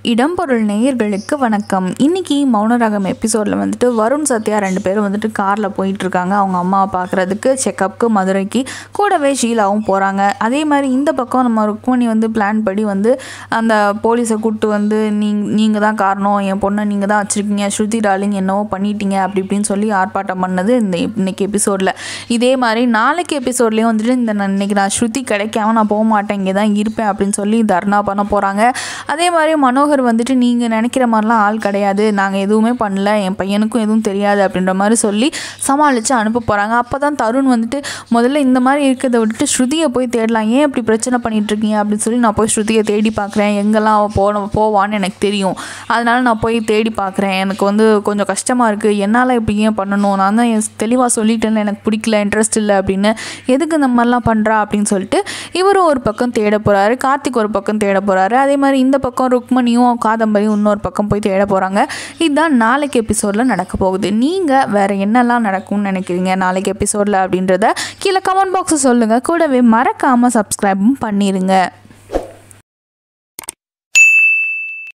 இடம்பொருள் நேயர்களுக்கு வணக்கம் இன்னைக்கு மௌனராகம் எபிசோடில் வந்துட்டு வருண் சத்யா ரெண்டு பேரும் வந்துட்டு காரில் போயிட்டுருக்காங்க அவங்க அம்மாவை பார்க்குறதுக்கு செக்கப்புக்கு மதுரைக்கு கூடவே ஷீலாவும் போகிறாங்க அதே மாதிரி இந்த பக்கம் நம்ம ருக்மணி வந்து பிளான் படி வந்து அந்த போலீஸை கூப்பிட்டு வந்து நீங் நீங்கள் தான் காரணம் என் பொண்ணை நீங்கள் தான் வச்சுருக்கீங்க ஸ்ருதி டார்லிங் என்னவோ பண்ணிட்டீங்க அப்படி இப்படின்னு சொல்லி ஆர்ப்பாட்டம் பண்ணது இந்த இன்னைக்கு எபிசோடில் இதே மாதிரி நாளைக்கு எபிசோட்லேயும் வந்துட்டு இந்த நான் இன்னைக்கு நான் ஸ்ருதி கிடைக்காம நான் போக மாட்டேன் இங்கே தான் இருப்பேன் அப்படின்னு சொல்லி தர்ணா பண்ண போகிறாங்க அதே மாதிரி மனோகர் வந்துட்டு நீங்கள் நினைக்கிற மாதிரிலாம் ஆள் கிடையாது நாங்கள் எதுவுமே பண்ணல என் பையனுக்கும் எதுவும் தெரியாது அப்படின்ற மாதிரி சொல்லி சமாளித்து அனுப்ப போகிறாங்க அப்போ தான் தருண் வந்துட்டு முதல்ல இந்த மாதிரி இருக்கிறத விட்டுட்டு ஸ்ருதியை போய் தேடலாம் ஏன் இப்படி பிரச்சனை பண்ணிட்டு இருக்கீங்க அப்படின்னு சொல்லி நான் போய் ஸ்ருதியை தேடி பார்க்குறேன் எங்கெல்லாம் அவள் போன போவான்னு எனக்கு தெரியும் அதனால நான் போய் தேடி பார்க்குறேன் எனக்கு வந்து கொஞ்சம் கஷ்டமாக இருக்குது என்னால் இப்படி ஏன் பண்ணணும் நான் தான் என் தெளிவாக சொல்லிட்டேன்னு எனக்கு பிடிக்கல இன்ட்ரெஸ்ட் இல்லை அப்படின்னு எதுக்கு இந்த மாதிரிலாம் பண்ணுறா அப்படின்னு சொல்லிட்டு இவரும் ஒரு பக்கம் தேட போகிறாரு கார்த்திக் ஒரு பக்கம் தேட போகிறாரு அதே மாதிரி இந்த பக்கம் ருக்மணியும் காதம்பரியும் இன்னொரு பக்கம் போய் தேட போகிறாங்க இதுதான் நாளைக்கு எபிசோடில் நடக்க போகுது நீங்கள் வேறு என்னெல்லாம் நடக்கும்னு நினைக்கிறீங்க நாளைக்கு எபிசோடில் அப்படின்றத கீழே கமெண்ட் பாக்ஸை சொல்லுங்கள் கூடவே மறக்காமல் சப்ஸ்கிரைபும் பண்ணிடுங்க